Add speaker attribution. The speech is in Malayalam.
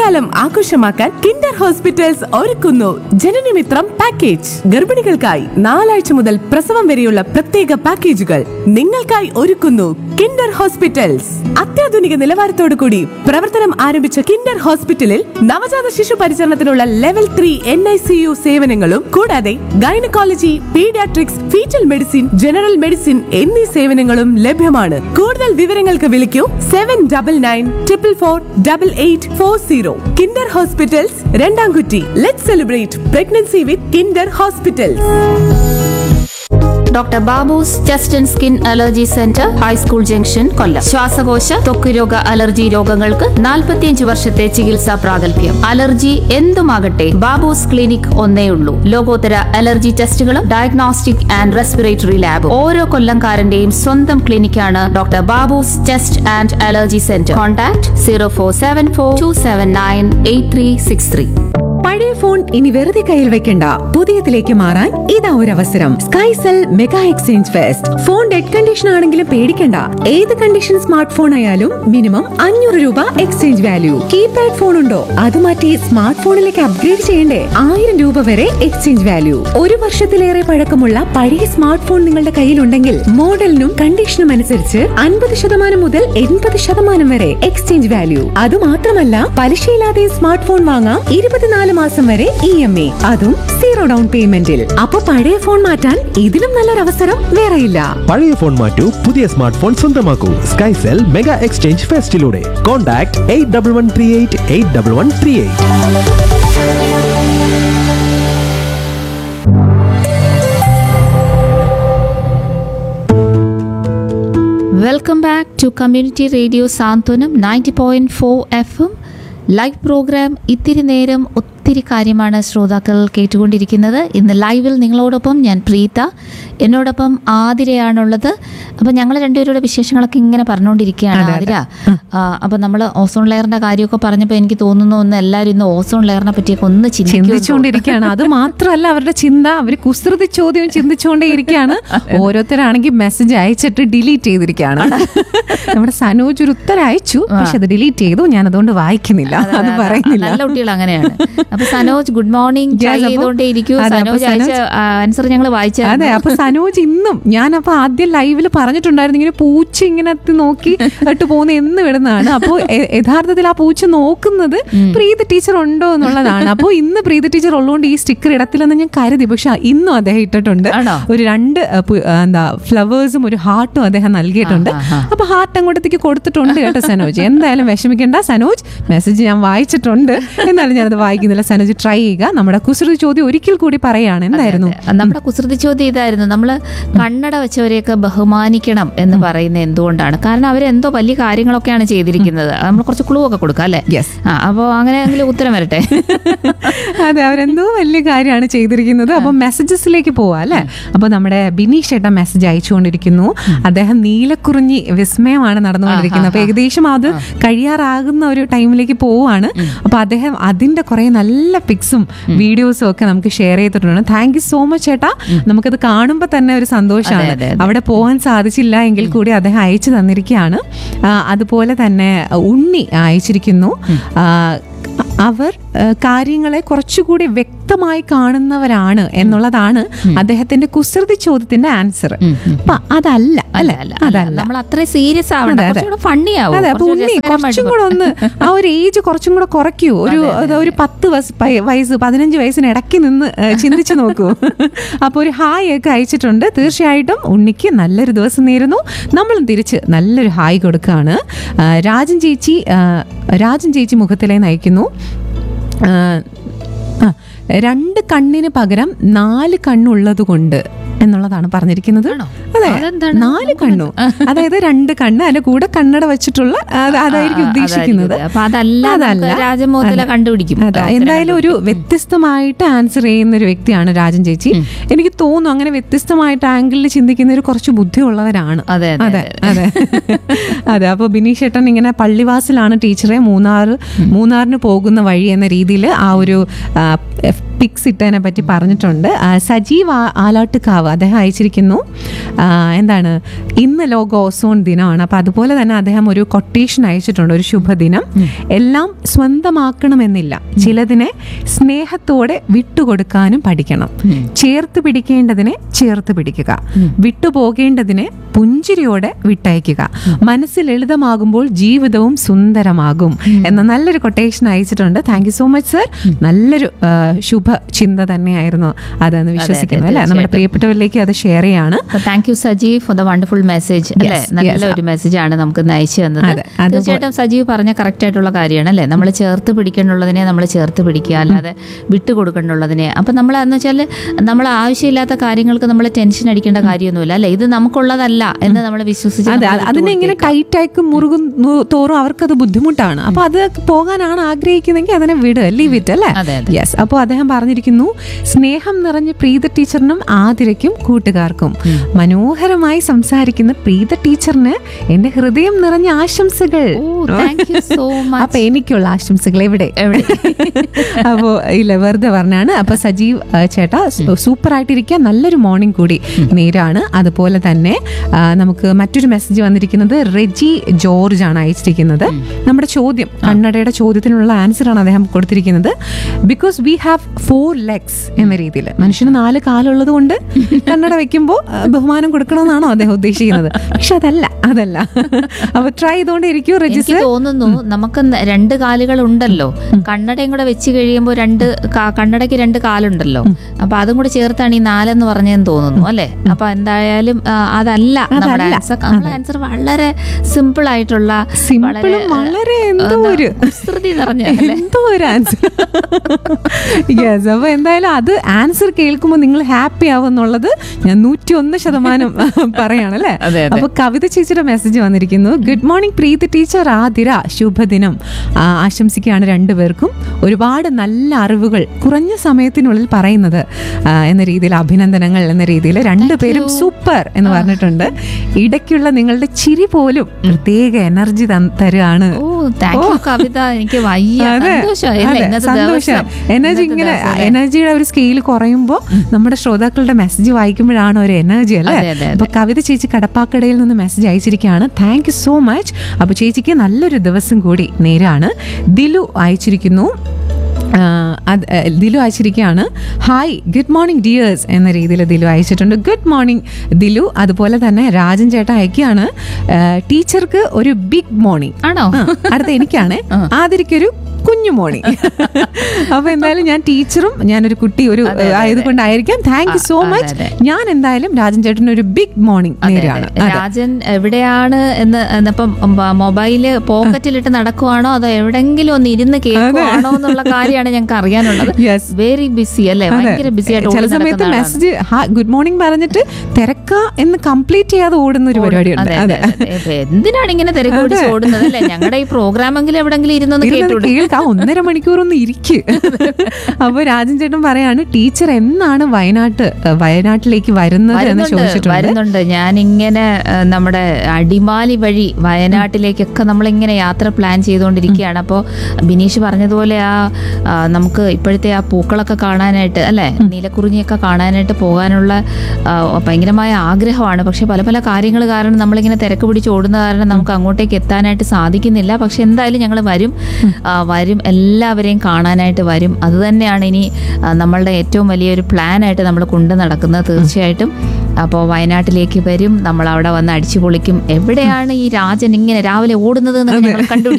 Speaker 1: കുട്ടിക്കാലം ആഘോഷമാക്കാൻ കിൻഡർ ഹോസ്പിറ്റൽസ് ഒരുക്കുന്നു ജനനമിത്രം പാക്കേജ് ഗർഭിണികൾക്കായി നാലാഴ്ച മുതൽ പ്രസവം വരെയുള്ള പ്രത്യേക പാക്കേജുകൾ നിങ്ങൾക്കായി ഒരുക്കുന്നു കിൻഡർ ഹോസ്പിറ്റൽസ് അത്യാധുനിക നിലവാരത്തോടു കൂടി പ്രവർത്തനം ആരംഭിച്ച കിൻഡർ ഹോസ്പിറ്റലിൽ നവജാത ശിശു പരിചരണത്തിനുള്ള level three N I C U സേവനങ്ങളും കൂടാതെ gynaecology paediatrics foetal medicine general medicine എന്നീ സേവനങ്ങളും ലഭ്യമാണ് കൂടുതൽ വിവരങ്ങൾക്ക് വിളിക്കൂ seven double nine triple four double eight four zero kinder hospitals Randamkutty let celebrate pregnancy with kinder hospitals
Speaker 2: doctor Babu's chest and skin allergy centre high school junction Kollam ശ്വാസകോശ ത്വക്ക് രോഗ അലർജി രോഗങ്ങൾക്ക് 45 വർഷത്തെ ചികിത്സാ പ്രാഗൽഭ്യം അലർജി എന്തുമാകട്ടെ ബാബൂസ് ക്ലിനിക് ഒന്നേ ഉള്ളൂ ലോകോത്തര അലർജി ടെസ്റ്റുകളും ഡയഗ്നോസ്റ്റിക് ആൻഡ് റെസ്പിറേറ്ററി ലാബും ഓരോ കൊല്ലംകാരന്റെയും സ്വന്തം ക്ലിനിക്കാണ് doctor Babu's chest and allergy centre contact zero four seven four two seven nine eight three six three
Speaker 3: പഴയ ഫോൺ ഇനി വെറുതെ കയ്യിൽ വെക്കണ്ട പുതിയതിലേക്ക് മാറാൻ ഇതാ ഒരു അവസരം Skycell mega exchange fest phone dead condition ആണെങ്കിലും പേടിക്കണ്ട ഏത് കണ്ടീഷൻ സ്മാർട്ട് ഫോൺ ആയാലും മിനിമം അഞ്ഞൂറ് രൂപ എക്സ്ചേഞ്ച് വാല്യൂ കീപാഡ് ഫോൺ ഉണ്ടോ അത് മാറ്റി സ്മാർട്ട് ഫോണിലേക്ക് അപ്ഗ്രേഡ് ചെയ്യണ്ടേ ആയിരം രൂപ വരെ എക്സ്ചേഞ്ച് വാല്യൂ ഒരു വർഷത്തിലേറെ പഴക്കമുള്ള പഴയ സ്മാർട്ട് ഫോൺ നിങ്ങളുടെ കയ്യിലുണ്ടെങ്കിൽ മോഡലിനും കണ്ടീഷനും അനുസരിച്ച് അൻപത് ശതമാനം മുതൽ എൺപത് ശതമാനം വരെ എക്സ്ചേഞ്ച് വാല്യൂ അത് മാത്രമല്ല പലിശയില്ലാതെ സ്മാർട്ട് ഫോൺ വാങ്ങാം ഇരുപത്തിനാല് മാസം വരെ ഇ എം എ അതും സീറോ ഡൗൺ പേയ്മെന്റിൽ അപ്പൊ പഴയ ഫോൺ മാറ്റാൻ ഇതിലും നല്ലൊരു അവസരം വേറെയില്ല
Speaker 4: പഴയ ഫോൺ മാറ്റൂ പുതിയ സ്മാർട്ട് ഫോൺ സ്വന്തമാക്കൂ സ്കൈസെൽ മെഗാ എക്സ്ചേഞ്ച് ഫെസ്റ്റിലൂടെ contact eight double one three eight eight double one three eight
Speaker 2: welcome back to community radio Santhwanam ninety point four F M live programme ഇത്തിരി നേരം ഒത്തിരി കാര്യമാണ് ശ്രോതാക്കൾ കേട്ടുകൊണ്ടിരിക്കുന്നത് ഇന്ന് ലൈവിൽ നിങ്ങളോടൊപ്പം ഞാൻ പ്രീത എന്നോടൊപ്പം ആതിരയാണുള്ളത് അപ്പം ഞങ്ങൾ രണ്ടുപേരുടെ വിശേഷങ്ങളൊക്കെ ഇങ്ങനെ പറഞ്ഞുകൊണ്ടിരിക്കുകയാണ് ആതിര അപ്പം നമ്മൾ ഓസോൺ ലെയറിന്റെ കാര്യമൊക്കെ പറഞ്ഞപ്പോൾ എനിക്ക് തോന്നുന്നു ഒന്ന് എല്ലാവരും ഇന്ന് ഓസോൺ ലെയറിനെ പറ്റിയൊക്കെ ഒന്ന് ചിന്തിക്കുമെന്ന്
Speaker 3: ചിന്തിച്ചുകൊണ്ടിരിക്കുകയാണ് അത് മാത്രമല്ല അവരുടെ ചിന്ത അവർ കുസൃതി ചോദ്യം ചിന്തിച്ചുകൊണ്ടേ ഇരിക്കുകയാണ് ഓരോരുത്തരാണെങ്കിൽ മെസ്സേജ് അയച്ചിട്ട് ഡിലീറ്റ് ചെയ്തിരിക്കുകയാണ് നമ്മുടെ സനോജ് ഒരു ഉത്തരം അയച്ചു പക്ഷെ അത് ഡിലീറ്റ് ചെയ്തു ഞാൻ അതുകൊണ്ട് വായിക്കുന്നില്ല
Speaker 2: അതെ,
Speaker 3: അത്
Speaker 2: അതെ,
Speaker 3: പറയുന്നില്ല
Speaker 2: നല്ല കുട്ടികൾ അങ്ങനെയാണ് അപ്പൊ സനോജ് ഗുഡ് മോർണിംഗ്
Speaker 3: Yes, അപ്പൊ-
Speaker 2: ചെയ്തുകൊണ്ടേ ഇരിക്കൂ
Speaker 3: അതെ, അപ്പൊ
Speaker 2: സനോജ് അയച്ച
Speaker 3: സനോജ്-
Speaker 2: ആൻസർ ഞങ്ങൾ വായിച്ച
Speaker 3: അതെ അപ്പൊ സനോജ് ഇന്നും ഞാൻ അപ്പൊ ആദ്യം ലൈവിൽ പറഞ്ഞിട്ടുണ്ടായിരുന്നു ഇങ്ങനെ പൂച്ച ഇങ്ങനെ എത്തി നോക്കി ഇട്ട് പോകുന്ന എന്ന് വിടുന്നതാണ് അപ്പോ യ- യഥാർത്ഥത്തിൽ ആ പൂച്ച നോക്കുന്നത് പ്രീതി ടീച്ചർ ഉണ്ടോ എന്നുള്ളതാണ് അപ്പോ ഇന്ന് പ്രീതി ടീച്ചർ ഉള്ളതുകൊണ്ട് ഈ സ്റ്റിക്കർ ഇടത്തില്ലെന്ന് ഞാൻ കരുതി പക്ഷെ ഇന്നും അദ്ദേഹം ഇട്ടിട്ടുണ്ട്
Speaker 2: ആണോ?
Speaker 3: ഒരു രണ്ട് അഹ്, പു- ആ, എന്താ ഫ്ലവേഴ്സും ഒരു ഹാർട്ടും അദ്ദേഹം നൽകിയിട്ടുണ്ട്
Speaker 2: ആ, ആ, ആ.
Speaker 3: അപ്പൊ ഹാർട്ട് അങ്ങോട്ടത്തേക്ക് കൊടുത്തിട്ടുണ്ട് കേട്ടോ സനോജ് എന്തായാലും വിഷമിക്കേണ്ട സനോജ് മെസ്സേജ് ഞാൻ വായിച്ചിട്ടുണ്ട് എന്നാലും ഞാനത് വായിക്കുന്നില്ല സനോജ് ട്രൈ ചെയ്യുക നമ്മുടെ കുസൃതി ചോദ്യം ഒരിക്കൽ കൂടി പറയാണ് എന്തായിരുന്നു
Speaker 2: നമ്മുടെ കുസൃതി ചോദ്യം ഇതായിരുന്നു നമ്മള് കണ്ണട വെച്ചവരെയൊക്കെ ബഹുമാനിക്കണം എന്ന് പറയുന്നത് എന്തുകൊണ്ടാണ് കാരണം അവരെന്തോ വലിയ കാര്യങ്ങളൊക്കെയാണ് ചെയ്തിരിക്കുന്നത് നമ്മൾ കുറച്ച് ക്ലൂ ഒക്കെ കൊടുക്കാം അല്ലേ
Speaker 3: Yes.
Speaker 2: ആ അപ്പോൾ അങ്ങനെയെങ്കിലും ഉത്തരം വരട്ടെ
Speaker 3: അതെ അവരെന്തോ വലിയ കാര്യമാണ് ചെയ്തിരിക്കുന്നത് അപ്പൊ മെസ്സേജസിലേക്ക് പോവാ അല്ലെ അപ്പൊ നമ്മുടെ ബിനീഷ് ചേട്ടൻ മെസ്സേജ് അയച്ചുകൊണ്ടിരിക്കുന്നു അദ്ദേഹം നീലക്കുറിഞ്ഞി വിസ്മയമാണ് നടന്നുകൊണ്ടിരിക്കുന്നത് അപ്പൊ ഏകദേശം അത് കഴിയാറാകുന്ന ഒരു ടൈമിലേക്ക് പോവാണ് അപ്പൊ അദ്ദേഹം അതിന്റെ കുറെ നല്ല പിക്സും വീഡിയോസും ഒക്കെ നമുക്ക് ഷെയർ ചെയ്തിട്ടുണ്ട് താങ്ക് യു സോ മച്ച് ചേട്ടാ നമുക്കത് കാണുമ്പോൾ തന്നെ ഒരു സന്തോഷമാണ്
Speaker 2: അതെ, അതെ.
Speaker 3: അവിടെ പോകാൻ സാധിച്ചില്ല എങ്കിൽ കൂടി അദ്ദേഹം അയച്ചു തന്നിരിക്കുകയാണ് ആ, അതുപോലെ തന്നെ ഉണ്ണി അയച്ചിരിക്കുന്നു ആ, അവർ ആ, കാര്യങ്ങളെ കുറച്ചുകൂടി വ്യക്തമായി കാണുന്നവരാണ് എന്നുള്ളതാണ് അദ്ദേഹത്തിന്റെ കുസൃതി ചോദ്യത്തിന്റെ ആൻസർ അപ്പൊ അതല്ല അല്ലെ
Speaker 2: അല്ല
Speaker 3: അതല്ല
Speaker 2: നമ്മൾ അത്ര സീരിയസ് ആവണ്ട
Speaker 3: അതെ, അതെ.
Speaker 2: കുറച്ചുകൂടെ ഫണ്ണി ആവും
Speaker 3: അതെ അപ്പൊ
Speaker 2: കുറച്ചുകൂടെ
Speaker 3: ഉണ്ണി
Speaker 2: രസകരമായിട്ട്
Speaker 3: കുറച്ചും കൂടെ ഒന്ന് ആ ഒരു ഏജ് കുറച്ചും കൂടെ കുറയ്ക്കൂ ഒരു അത് ഒരു പത്ത് വയസ്സ് പയ- വയസ്സ് പതിനഞ്ച് വയസ്സിന് ഇടയ്ക്ക് നിന്ന് ഏ, ചിന്തിച്ചു നോക്കൂ അപ്പൊ ഒരു ഹായ് ഒക്കെ അയച്ചിട്ടുണ്ട് തീർച്ചയായിട്ടും ഉണ്ണിക്ക് നല്ലൊരു ദിവസം നേരുന്നു നമ്മളും തിരിച്ച് നല്ലൊരു ഹായ് കൊടുക്കുകയാണ് ആ, രാജൻ ചേച്ചി ആ, രാജൻ ചേച്ചി മുഖത്തിലെ നയിക്കുന്നു ആ, ആ, രണ്ട് കണ്ണിന് പകരം നാല് കണ്ണുള്ളത് കൊണ്ട് എന്നുള്ളതാണ് പറഞ്ഞിരിക്കുന്നത്
Speaker 2: ആണോ?
Speaker 3: അതെ
Speaker 2: അതെന്താണ്?
Speaker 3: നാല് കണ്ണു അതായത് രണ്ട് കണ്ണ് അതിന്റെ കൂടെ കണ്ണട വെച്ചിട്ടുള്ള അത് അതായിരിക്കും
Speaker 2: ആ,
Speaker 3: ഉദ്ദേശിക്കുന്നത്
Speaker 2: അതായിരിക്കും. അപ്പൊ അതല്ല നമുക്ക് രാജമോഹത്തിലെ
Speaker 3: അതെ.
Speaker 2: കണ്ടുപിടിക്കും.
Speaker 3: അതെ
Speaker 2: ഉത്തരം
Speaker 3: എന്തായാലും ഒരു വ്യത്യസ്തമായിട്ട് ആൻസർ ചെയ്യുന്ന ഒരു വ്യക്തിയാണ് രാജൻ ചേച്ചി എനിക്ക് തോന്നുന്നു അങ്ങനെ വ്യത്യസ്തമായിട്ട് ആംഗിളിൽ ചിന്തിക്കുന്നവർ കുറച്ച് ബുദ്ധിയുള്ളവരാണ്
Speaker 2: അതെ, അതെ,
Speaker 3: അതെ അതെ അതെ അപ്പോൾ ബിനീഷ് ചേട്ടൻ ഇങ്ങനെ പള്ളിവാസിലാണ് ടീച്ചറെ മൂന്നാർ മൂന്നാറിന് പോകുന്ന വഴി എന്ന രീതിയിൽ ആ ഒരു പിക്സ് ഇട്ടതിനെ പറ്റി പറഞ്ഞിട്ടുണ്ട് ആ, സജീവ് ആ- ആലാട്ടുകാവ് അദ്ദേഹം അയച്ചിരിക്കുന്നു ആ, ആ, എന്താണ് ഇന്ന് ലോക ഓസോൺ ദിനമാണ് അപ്പം അതുപോലെ തന്നെ അദ്ദേഹം ഒരു കൊട്ടേഷൻ അയച്ചിട്ടുണ്ട് ഒരു ശുഭദിനം എല്ലാം സ്വന്തമാക്കണമെന്നില്ല ചിലതിനെ സ്നേഹത്തോടെ വിട്ടുകൊടുക്കാനും പഠിക്കണം ചേർത്ത് പിടിക്കേണ്ടതിനെ ചേർത്ത് പിടിക്കുക വിട്ടുപോകേണ്ടതിനെ പുഞ്ചിരിയോടെ വിട്ടയക്കുക മനസ്സ് ലളിതമാകുമ്പോൾ ജീവിതവും സുന്ദരമാകും എന്ന നല്ലൊരു കൊട്ടേഷൻ അയച്ചിട്ടുണ്ട് thank you so much sir നല്ലൊരു ആ, ശുഭ ചിന്ത തന്നെയായിരുന്നു അതെന്ന് വിശ്വസിക്കുന്നു അല്ലെ നമ്മുടെ പ്രിയപ്പെട്ടവരിലേക്ക് അത് ഷെയർ ചെയ്യാണ്
Speaker 2: thank you Sajeev for the wonderful message അല്ലേ
Speaker 3: Yes,
Speaker 2: നല്ല
Speaker 3: yes.
Speaker 2: ഒരു മെസ്സേജ് ആണ് നമുക്ക് ഇന്ന് അയച്ചു തന്നത്
Speaker 3: അതെ, അതുപോലെ-
Speaker 2: തീർച്ചയായിട്ടും സജീവ് പറഞ്ഞ കറക്റ്റ് ആയിട്ടുള്ള കാര്യമാണ് അല്ലേ നമ്മൾ ചേർത്ത് പിടിക്കേണ്ടുള്ളതിനെ നമ്മൾ ചേർത്ത് പിടിക്കുക അല്ലാതെ വിട്ടുകൊടുക്കേണ്ടുള്ളതിനെ അപ്പൊ നമ്മൾ എന്ന് വെച്ചാൽ നമ്മൾ ആവശ്യമില്ലാത്ത കാര്യങ്ങൾക്ക് നമ്മൾ ടെൻഷൻ അടിക്കേണ്ട കാര്യമൊന്നുമില്ല അല്ലെ ഇത് നമുക്കുള്ളതല്ല എന്ന് നമ്മൾ വിശ്വസിച്ച്
Speaker 3: അതെ
Speaker 2: നമ്മൾ
Speaker 3: അത് അതിനെ ഇങ്ങനെ ടൈറ്റ് ആക്കി മുറുകും നു- തോറും അവർക്കത് ബുദ്ധിമുട്ടാണ് അപ്പൊ അത് പോകാനാണ് ആഗ്രഹിക്കുന്നെങ്കിൽ അതിനെ വിട് ലീവ് ഇറ്റ് അല്ലേ
Speaker 2: അതെ, അതെ.
Speaker 3: യെസ് അപ്പോൾ അദ്ദേഹം പറഞ്ഞിരിക്കുന്നു സ്നേഹം നിറഞ്ഞ പ്രീത ടീച്ചറിനും ആതിരയ്ക്കും കൂട്ടുകാർക്കും മനോഹരമായി സംസാരിക്കുന്ന പ്രീത ടീച്ചറിന് എന്റെ ഹൃദയം നിറഞ്ഞ ആശംസകൾ
Speaker 2: ഓ, thank you so much.
Speaker 3: അപ്പൊ എനിക്കുള്ള ആശംസകൾ എവിടെ
Speaker 2: എവിടെ?
Speaker 3: അപ്പോ ഇല്ല വെറുതെ പറഞ്ഞാണ് അപ്പൊ സജീവ് ആ, ചേട്ടാ സൂപ്പർ ആയിട്ടിരിക്കുക നല്ലൊരു മോർണിംഗ് കൂടി നേരാണ് അതുപോലെ തന്നെ ആ, നമുക്ക് മറ്റൊരു മെസ്സേജ് വന്നിരിക്കുന്നത് റെജി ജോർജ് ആണ് അയച്ചിരിക്കുന്നത് നമ്മുടെ ചോദ്യം കണ്ണടയുടെ ചോദ്യത്തിനുള്ള ആൻസർ ആണ് അദ്ദേഹം കൊടുത്തിരിക്കുന്നത് because we have four legs എന്ന രീതിയിൽ മനുഷ്യന് നാല് കാലുള്ളത് കൊണ്ട് കണ്ണട വെക്കുമ്പോൾ ബഹുമാനം കൊടുക്കണമെന്നാണോ അദ്ദേഹം ഉദ്ദേശിക്കുന്നത് പക്ഷെ അതല്ല അതല്ല അപ്പൊ ട്രൈ ചെയ്തുകൊണ്ട് ഇരിക്കൂ റെജി
Speaker 2: എനിക്ക്
Speaker 3: സർ
Speaker 2: തോന്നുന്നു നമുക്ക് ന- രണ്ട് കാലുകൾ ഉണ്ടല്ലോ കണ്ണടയും കൂടെ വെച്ച് കഴിയുമ്പോൾ രണ്ട് കാ- കണ്ണടയ്ക്ക് രണ്ട് കാലുണ്ടല്ലോ അപ്പൊ അതും കൂടെ ചേർത്താണ് ഈ നാലെന്ന് പറഞ്ഞതെന്ന് തോന്നുന്നു അല്ലെ അപ്പൊ എന്തായാലും ആ, അതല്ല നമ്മുടെ
Speaker 3: അതല്ല.
Speaker 2: ആൻസർ നമ്മുടെ ആൻസർ വളരെ സിമ്പിൾ ആയിട്ടുള്ള
Speaker 3: സിമ്പിളും വളരെ എന്തോ ഒരു
Speaker 2: കുസൃതി നിറഞ്ഞ അല്ലേ?
Speaker 3: എന്തോ ഒരു ആൻസർ യെസ് അപ്പൊ എന്തായാലും അത് ആൻസർ കേൾക്കുമ്പോൾ നിങ്ങൾ ഹാപ്പി ആവും എന്നുള്ളത് ഞാൻ നൂറ്റി ഒന്ന് ശതമാനം പറയാണ് അല്ലേ
Speaker 2: അതെ, അതെ.
Speaker 3: അപ്പൊ കവിത ചേച്ചിയുടെ മെസ്സേജ് വന്നിരിക്കുന്നു good morning Preethi teacher Athira ശുഭദിനം ആ, ആശംസിക്കുകയാണ് രണ്ടുപേർക്കും ഒരുപാട് നല്ല അറിവുകൾ കുറഞ്ഞ സമയത്തിനുള്ളിൽ പറയുന്നത് ആ, എന്ന രീതിയിൽ അഭിനന്ദനങ്ങൾ എന്ന രീതിയിൽ രണ്ടുപേരും സൂപ്പർ എന്ന് പറഞ്ഞിട്ടുണ്ട് ഇടയ്ക്കുള്ള നിങ്ങളുടെ ചിരി പോലും പ്രത്യേക എനർജി തരുകയാണ്
Speaker 2: ഓ താങ്ക് യു കവിത എനിക്ക് വയ്യ
Speaker 3: അതെ,
Speaker 2: സന്തോഷമായി അല്ലേ?
Speaker 3: അതെ,
Speaker 2: ഇന്നത്തെ
Speaker 3: സന്തോഷം
Speaker 2: ദിവസം.
Speaker 3: എനർജി
Speaker 2: ഇന്നത്തെ
Speaker 3: ഇങ്ങനെ
Speaker 2: ദിവസം അല്ലേ?
Speaker 3: എനർജിയുടെ ഒരു സ്കെയിൽ കുറയുമ്പോൾ നമ്മുടെ ശ്രോതാക്കളുടെ മെസ്സേജ് വായിക്കുമ്പോഴാണ് ഒരു എനർജി അല്ലേ
Speaker 2: അതെ, അതെ, അതെ.
Speaker 3: അപ്പൊ കവിത ചേച്ചി കടപ്പാക്കടയിൽ നിന്ന് മെസ്സേജ് അയച്ചിരിക്കുകയാണ് താങ്ക് യു സോ മച്ച് അപ്പൊ ചേച്ചിക്ക് നല്ലൊരു ദിവസം കൂടി നേരാണ് ദിലു അയച്ചിരിക്കുന്നു ആ, അത് ആ, ദിലു അയച്ചിരിക്കുകയാണ് ഹായ് ഗുഡ് മോർണിംഗ് ഡിയേഴ്സ് എന്ന രീതിയിൽ ദിലു അയച്ചിട്ടുണ്ട് ഗുഡ് മോർണിംഗ് ദിലു അതുപോലെ തന്നെ രാജൻ ചേട്ടൻ അയക്കുകയാണ് ആ, ടീച്ചർക്ക് ഒരു ബിഗ് മോർണിംഗ്
Speaker 2: ആണോ
Speaker 3: ആ, അടുത്ത എനിക്കാണ് ആതിരിക്കൊരു കുഞ്ഞു മോണി അപ്പൊ എന്തായാലും ഞാൻ ടീച്ചറും ഞാനൊരു കുട്ടി ഒരു
Speaker 2: അതെ, അതെ,
Speaker 3: ആയതുകൊണ്ടായിരിക്കാം thank you so
Speaker 2: ah,
Speaker 3: much
Speaker 2: അതെ,
Speaker 3: ഞാൻ എന്തായാലും രാജൻ ചേട്ടന് ഒരു ബിഗ് മോർണിംഗ്
Speaker 2: അതെ,
Speaker 3: നേരാണ്
Speaker 2: അതെ. രാജൻ എവിടെയാണ് എന്ന് ഇപ്പം മൊബൈല് പോക്കറ്റിലിട്ട് നടക്കുവാണോ അതോ എവിടെങ്കിലും ഒന്ന് ഇരുന്ന് കേൾക്കുവാണോ എന്നുള്ള കാര്യമാണ് ഞങ്ങൾക്ക് അറിയാനുള്ളത്
Speaker 3: Yes.
Speaker 2: വെരി ബിസി അല്ലേ
Speaker 3: അതെ.
Speaker 2: ഭയങ്കര ബിസി ആയിട്ട്
Speaker 3: ചില
Speaker 2: ഓടി
Speaker 3: സമയത്ത്
Speaker 2: നടക്കുന്ന ആളാണ്.
Speaker 3: മെസ്സേജ് ഗുഡ് മോർണിംഗ് പറഞ്ഞിട്ട് തിരക്ക എന്ന് കംപ്ലീറ്റ് ചെയ്യാതെ ഓടുന്ന ഒരു പരിപാടിയുണ്ട്
Speaker 2: അതെ, അതെ,
Speaker 3: അതെ
Speaker 2: അതെ. ഇപ്പൊ എന്തിനാണ് ഇങ്ങനെ തിരക്ക് പിടിച്ച് ഓടുന്നത് അല്ലേ ഞങ്ങളുടെ ഈ പ്രോഗ്രാമെങ്കിലും എവിടെങ്കിലും ഇരുന്നൊന്ന്
Speaker 3: ഇരുന്നത്
Speaker 2: കേട്ടൂടെ
Speaker 3: കേൾക്കാം ഒന്നര മണിക്കൂർ ഒന്ന് ഇരിക്ക് അപ്പൊ രാജൻ ചേട്ടൻ പറയാണ് ടീച്ചർ എന്നാണ് വയനാട്ട് ഏഹ്, വയനാട്ടിലേക്ക് വരുന്നത് എന്ന്
Speaker 2: വരുന്നുണ്ട്
Speaker 3: ചോദിച്ചിട്ടുണ്ട്
Speaker 2: വരുന്നുണ്ട് ഞാനിങ്ങനെ ആ, നമ്മുടെ അടിമാലി വഴി വയനാട്ടിലേക്കൊക്കെ നമ്മളിങ്ങനെ യാത്ര പ്ലാൻ ചെയ്തുകൊണ്ടിരിക്കുകയാണ് അപ്പോൾ ബിനീഷ് പറഞ്ഞതുപോലെ ആ ആ, നമുക്ക് ഇപ്പോഴത്തെ ആ പൂക്കളൊക്കെ കാണാനായിട്ട് അല്ലേ നീലക്കുറിഞ്ഞിയൊക്കെ കാണാനായിട്ട് പോകാനുള്ള ആ, ഭയങ്കരമായ ആഗ്രഹമാണ് പക്ഷെ പല പല കാര്യങ്ങൾ കാരണം നമ്മളിങ്ങനെ തിരക്ക് പിടിച്ച് ഓടുന്ന കാരണം നമുക്ക് അങ്ങോട്ടേക്ക് എത്താനായിട്ട് സാധിക്കുന്നില്ല പക്ഷെ എന്തായാലും ഞങ്ങൾ വരും ആ, വരും എല്ലാവരെയും കാണാനായിട്ട് വരും അത് തന്നെയാണ് ഇനി ആ, നമ്മളുടെ ഏറ്റവും വലിയൊരു പ്ലാനായിട്ട് നമ്മൾ കൊണ്ടു നടക്കുന്നത് തീർച്ചയായിട്ടും അപ്പോൾ വയനാട്ടിലേക്ക് വരും നമ്മൾ അവിടെ വന്ന് അടിച്ചു പൊളിക്കും എവിടെയാണ് ഈ രാജൻ ഇങ്ങനെ രാവിലെ ഓടുന്നത് എന്ന് ഞങ്ങൾ കണ്ടു